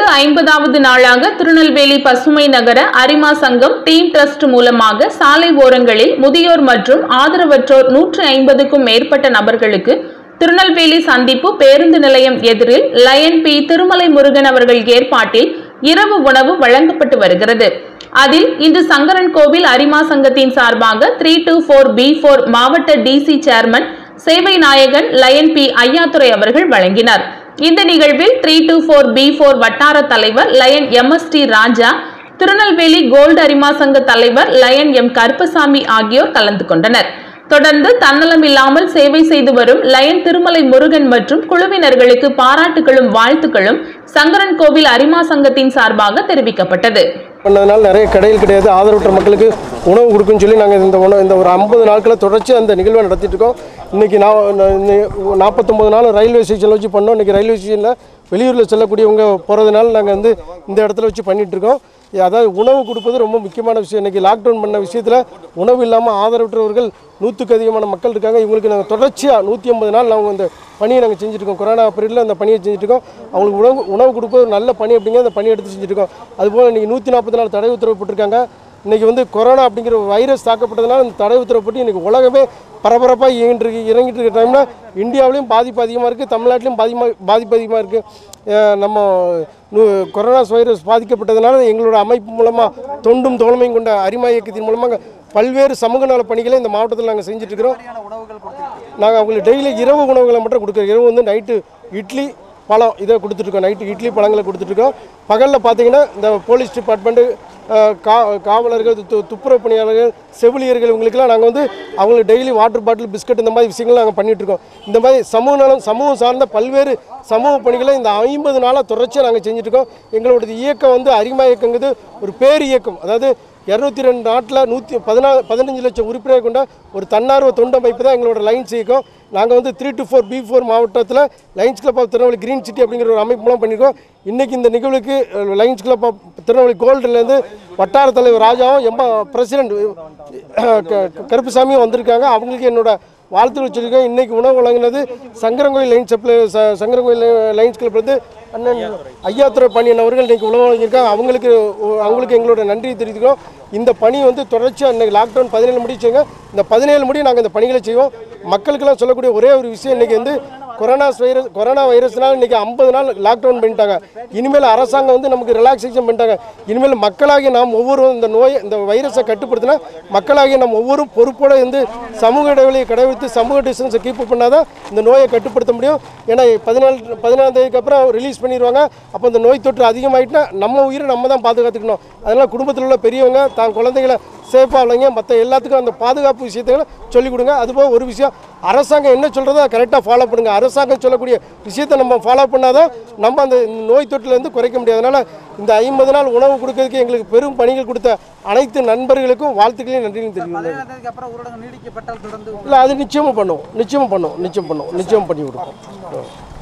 ஐம்பதாவது நாளாக திருநெல்வேலி பசுமை நகர அரிமா சங்கம் டீம் ட்ரஸ்ட் மூலமாக சாலை ஓரங்களில் முதியோர் மற்றும் ஆதரவற்றோர் நூற்று ஐம்பதுக்கும் மேற்பட்ட நபர்களுக்கு திருநெல்வேலி சந்திப்பு பேருந்து நிலையம் எதிரில் லயன் பி திருமலை முருகன் அவர்கள் ஏற்பாட்டில் இரவு உணவு வழங்கப்பட்டு வருகிறது அதில் இன்று சங்கரன் கோவில் அரிமா சங்கத்தின் சார்பாக three two four B four மாவட்ட டிசி சேர்மன் சேவை நாயகன் லயன் பி ஐயாத்துரை அவர்கள் வழங்கினார் இந்த நிகழ்வில் three two four B four வட்டார தலைவர் lion M S T Raja Tirunelveli gold அரிமா சங்க தலைவர் லயன் எம் கருப்பசாமி ஆகியோர் கலந்து கொண்டனர் தொடர்ந்து தன்னலம் இல்லாமல் சேவை செய்து வரும் லயன் திருமலை முருகன் மற்றும் குழுவினர்களுக்கு பாராட்டுகளும் வாழ்த்துக்களும் சங்கரன் கோவில் அரிமா சங்கத்தின் சார்பாக தெரிவிக்கப்பட்டது பண்ணதுனால நிறைய கடைகள் கிடையாது ஆதரவற்ற மக்களுக்கு உணவு கொடுக்குன்னு சொல்லி நாங்கள் இந்த உணவு இந்த ஒரு ஐம்பது நாட்களை தொடர்ச்சி அந்த நிகழ்வை நடத்திட்டு இருக்கோம் இன்றைக்கி நான் நாற்பத்தொம்பது நாள் ரயில்வே ஸ்டேஷனில் வச்சு பண்ணோம் இன்றைக்கி ரயில்வே ஸ்டேஷனில் வெளியூரில் செல்லக்கூடியவங்க போகிறதுனால நாங்கள் வந்து இந்த இடத்துல வச்சு பண்ணிகிட்டு இருக்கோம் அதாவது உணவு கொடுப்பது ரொம்ப முக்கியமான விஷயம் இன்றைக்கி லாக்டவுன் பண்ண விஷயத்தில் உணவு இல்லாமல் ஆதரவற்றவர்கள் நூற்றுக்கு அதிகமான மக்கள் இருக்காங்க இவங்களுக்கு நாங்கள் தொடர்ச்சியாக நூற்றி ஐம்பது நாள் நாங்கள் இந்த பணியை நாங்கள் செஞ்சுருக்கோம் கொரோனா பீரியடில் அந்த பணியை செஞ்சுருக்கோம் அவங்களுக்கு உணவு உணவு கொடுப்பது ஒரு நல்ல பணி அப்படிங்கிற அந்த பணி எடுத்து செஞ்சுருக்கோம் அதுபோல் இன்றைக்கி நூற்றி நாற்பத்தி நாலு தடை உத்தரவு போட்டிருக்காங்க இன்றைக்கி வந்து கொரோனா அப்படிங்கிற ஒரு வைரஸ் தாக்கப்பட்டதுனால இந்த தடை உத்தரவு போட்டு இன்றைக்கி உலகமே பரபரப்பாக இயங்கிட்டு இருக்கு இறங்கிட்டு இருக்க டைமில் இந்தியாவிலையும் பாதிப்பு அதிகமாக இருக்குது தமிழ்நாட்டிலையும் பாதிமாக பாதிப்பு அதிகமாக இருக்குது நம்ம நு- கொரோனா வைரஸ் பாதிக்கப்பட்டதுனால எங்களோட அமைப்பு மூலமாக தொண்டும் தோழமையும் கொண்ட அரிமா இயக்கத்தின் மூலமாக பல்வேறு சமூக நல பணிகளை இந்த மாவட்டத்தில் நாங்கள் செஞ்சுட்டு இருக்கிறோம் நாங்கள் அவங்களுக்கு டெய்லி இரவு உணவுகளை மட்டும் கொடுக்குறோம் இரவு வந்து நைட்டு இட்லி பழம் இதை கொடுத்துட்ருக்கோம் நைட்டு இட்லி பழங்களை கொடுத்துட்ருக்கோம் பகலில் பார்த்தீங்கன்னா இந்த போலீஸ் டிபார்ட்மெண்ட்டு கா காவலர்கள் து துப்புரவு பணியாளர்கள் செவிலியர்கள் இவங்களுக்கெல்லாம் நாங்கள் வந்து அவங்களுக்கு டெய்லி வாட்டர் பாட்டில் பிஸ்கட் இந்த மாதிரி விஷயங்கள் நாங்கள் பண்ணிகிட்ருக்கோம் இந்த மாதிரி சமூக நலம் சமூகம் சார்ந்த பல்வேறு சமூக பணிகளை இந்த ஐம்பது நாளாக தொடர்ச்சியாக நாங்கள் செஞ்சுட்ருக்கோம் எங்களோட இயக்கம் வந்து அரிமா இயக்கங்கிறது ஒரு பேர் இயக்கம் அதாவது இரநூத்தி ரெண்டு நாட்டில் நூற்றி பதினா பதினஞ்சு லட்சம் உறுப்பினர் கொண்ட ஒரு தன்னார்வ தொண்டு அமைப்பு தான் எங்களோட லைன்ஸ் இயக்கம் நாங்கள் வந்து three two four B four மாவட்டத்தில் Lions club of Tirunelveli green city அப்படிங்கிற ஒரு அமைப்பு மூலம் பண்ணியிருக்கோம் இன்றைக்கி இந்த நிகழ்வுக்கு லைன்ஸ் கிளப் ஆஃப் திருநெல்வேலி கோல்டுலேருந்து வட்டார தலைவர் ராஜாவும் எம்ப பிரசிடென்ட் கருப்புசாமியும் வந்திருக்காங்க அவங்களுக்கு என்னோட வாழ்த்துக்கள் சொல்லியிருக்கோம் இன்றைக்கி உணவு வழங்கினது சங்கரங்கோயில் லைன்ஸ் சப்ளை ச- சங்கரங்கோயில் லைன்ஸ் கிளப் வந்து அண்ணன் ஐயாத்துறை பாண்டியன் அவர்கள் இன்றைக்கி உணவு வழங்கியிருக்காங்க அவங்களுக்கு அவங்களுக்கு எங்களோட நன்றியை தெரிவிக்கிறோம் இந்த பணி வந்து தொடர்ச்சியாக இன்றைக்கி லாக்டவுன் பதினேழு முடிச்சுங்க இந்த பதினேழு முடி நாங்கள் இந்த பணிகளை செய்வோம் மக்களுக்கெல்லாம் சொல்லக்கூடிய ஒரே ஒரு விஷயம் இன்றைக்கி வந்து கொரோனா வைரஸ் கொரோனா வைரஸ்னால இன்றைக்கி ஐம்பது நாள் லாக்டவுன் பண்ணிட்டாங்க இனிமேல் அரசாங்கம் வந்து நமக்கு ரிலாக்ஸேஷன் பண்ணிட்டாங்க இனிமேல் மக்களாகிய நாம் ஒவ்வொருவரும் இந்த நோயை இந்த வைரஸை கட்டுப்படுத்தினா மக்களாகிய நாம் ஒவ்வொரு பொறுப்போட இருந்து சமூக இடைவெளியை கடைபிடித்து சமூக டிஸ்டன்ஸை கீப் பண்ணாதான் இந்த நோயை கட்டுப்படுத்த முடியும் ஏன்னா பதினாலு பதினாலாம் தேதிக்கு அப்புறம் ரிலீஸ் பண்ணிடுவாங்க அப்போ இந்த நோய் தொற்று அதிகமாயிட்டுனா நம்ம உயிரை நம்ம தான் பாதுகாத்துக்கணும் அதனால் குடும்பத்தில் உள்ள பெரியவங்க தான் குழந்தைகளை சேஃபாக வளங்க மற்ற எல்லாத்துக்கும் அந்த பாதுகாப்பு விஷயத்தைகளை சொல்லிக் கொடுங்க அதுபோக ஒரு விஷயம் அரசாங்கம் என்ன சொல்கிறதோ அதை கரெக்டாக ஃபாலோ பண்ணுங்க அரசாங்கம் சொல்லக்கூடிய விஷயத்தை நம்ம ஃபாலோ பண்ணாதான் நம்ம அந்த நோய் தொற்றுலேருந்து குறைக்க முடியாது அதனால் இந்த ஐம்பது நாள் உணவு கொடுக்கறதுக்கு எங்களுக்கு பெரும் பணிகள் கொடுத்த அனைத்து நண்பர்களுக்கும் வாழ்த்துக்களையும் நன்றியும் தெரிவிக்கிறேன் பதினேழாம் தேதிக்கு அப்புறம் ஊரடங்கு நீடிக்கப்பட்டால் தொடர்ந்து இல்லை அது நிச்சயமாக பண்ணுவோம் நிச்சயமாக பண்ணுவோம் நிச்சயம் பண்ணுவோம் நிச்சயம் பண்ணி கொடுப்போம்